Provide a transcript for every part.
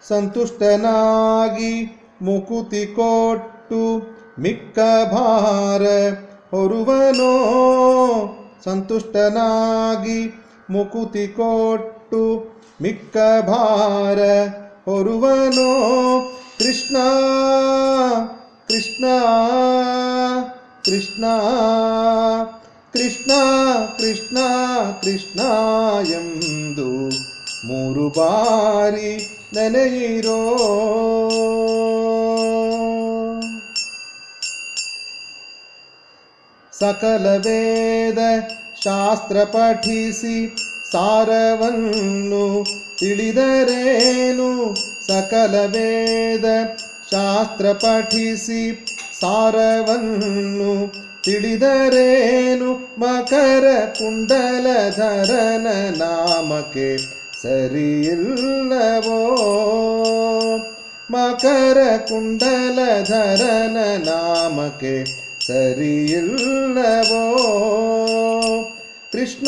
ಸಂತುಷ್ಟನಾಗಿ ಮುಕುತಿ ಕೊಟ್ಟು ಮಿಕ್ಕ ಭಾರ ಹೊರುವನೋ ಸಂತುಷ್ಟನಾಗಿ ಮುಕುತಿ ಕೊಟ್ಟು ಮಿಕ್ಕ ಭಾರ ಹೊರುವನೋ ಕೃಷ್ಣ ಕೃಷ್ಣ ಕೃಷ್ಣ ಕೃಷ್ಣ ಕೃಷ್ಣ ಕೃಷ್ಣ ಎಂದು ಮೂರು ಬಾರಿ ನೆನೆಯಿರೋ ಸಕಲ ವೇದ ಶಾಸ್ತ್ರ ಪಠಿಸಿ ಸಾರವನ್ನು ತಿಳಿದರೇನು ಸಕಲ ವೇದ ಶಾಸ್ತ್ರ ಪಠಿಸಿ ಸಾರವನ್ನು ತಿಳಿದರೇನು ಮಕರ ಕುಂಡಲಧರನ ನಾಮಕ್ಕೆ ಸರಿಯಿಲ್ಲವೋ ಮಕರ ಕುಂಡಲಧರನ ನಾಮಕ್ಕೆ ಸರಿಯಿಲ್ಲವೋ ಕೃಷ್ಣ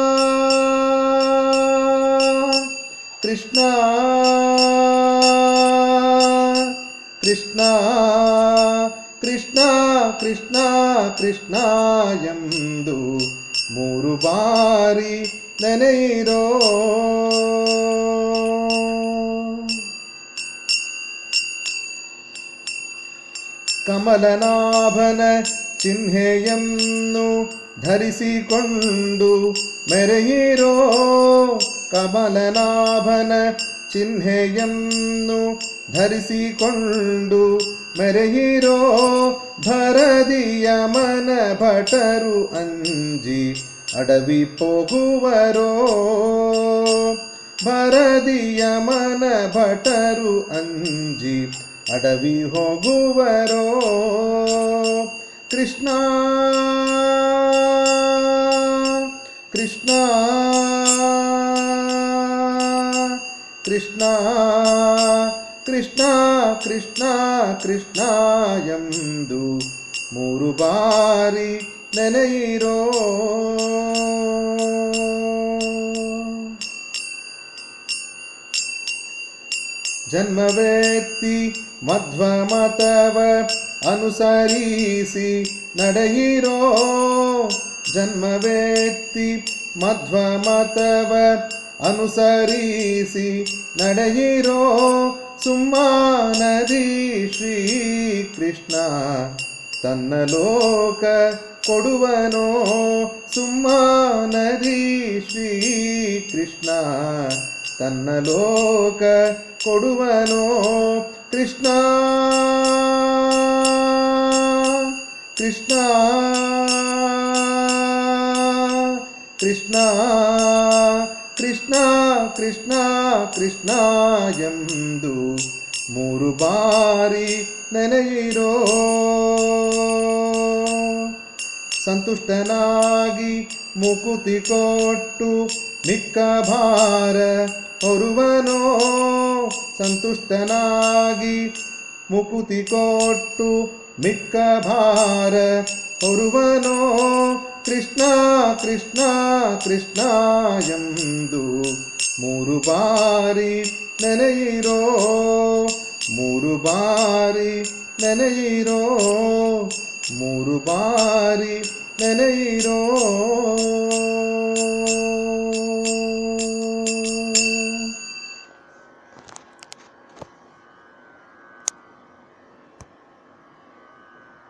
ಕೃಷ್ಣ ಕೃಷ್ಣ ಕೃಷ್ಣ ಕೃಷ್ಣ ಕೃಷ್ಣ ಎಂದು ಮೂರು ಬಾರಿ ನೆನೆಯಿರೋ ಕಮಲನಾಭನ ಚಿಹ್ನೆಯನ್ನು ಧರಿಸಿಕೊಂಡು ಮೆರೆಯಿರೋ ಕಮಲನಾಭನ ಚಿಹ್ನೆಯನ್ನು ಧರಿಸಿಕೊಂಡು ಮೆರೆಯಿರೋ ಭರದಿಯ ಮನ ಭಟರು ಅಂಜಿ ಅಡವಿ ಹೋಗುವರೋ ಭರದಿಯ ಮನ ಭಟರು ಅಂಜಿ ಅಡವಿ ಹೋಗುವರೋ ಕೃಷ್ಣ ಕೃಷ್ಣ ಕೃಷ್ಣ ಕೃಷ್ಣ ಕೃಷ್ಣ ಕೃಷ್ಣ ಎಂದು ಮೂರು ಬಾರಿ ನೆನೆಯಿರೋ ಜನ್ಮವೆತ್ತಿ ಮಧ್ವ ಮತವ ಅನುಸರಿಸಿ ನಡೆಯಿರೋ ಜನ್ಮವೆತ್ತಿ ಮಧ್ವ ಮತವ ಅನುಸರಿಸಿ ನಡೆಯಿರೋ ಸುಮ್ಮಾನದಿ ಶ್ರೀ ಕೃಷ್ಣ ತನ್ನ ಲೋಕ ಕೊಡುವನೋ ಸುಮ್ಮಾನದಿ ಶ್ರೀ ಕೃಷ್ಣ ತನ್ನ ಲೋಕ ಕೊಡುವನೋ ಕೃಷ್ಣ ಕೃಷ್ಣ ಕೃಷ್ಣ ಕೃಷ್ಣ ಕೃಷ್ಣ ಕೃಷ್ಣ ಎಂದು ಮೂರು ಬಾರಿ ನೆನೆಯಿರೋ ಸಂತುಷ್ಟನಾಗಿ ಮುಕುತಿ ಕೊಟ್ಟು ಮಿಕ್ಕ ಭಾರ ಹೊರುವನೋ ಸಂತುಷ್ಟನಾಗಿ ಮುಕುತಿ ಕೊಟ್ಟು ಮಿಕ್ಕ ಭಾರ ಹೊರುವನೋ ಕೃಷ್ಣ ಕೃಷ್ಣ ಕೃಷ್ಣ ಎಂದು ಮೂರು ಬಾರಿ ನೆನೆಯಿರೋ ಮೂರು ಬಾರಿ ನೆನೆಯಿರೋ ಮೂರು ಬಾರಿ ನೆನೆಯಿರೋ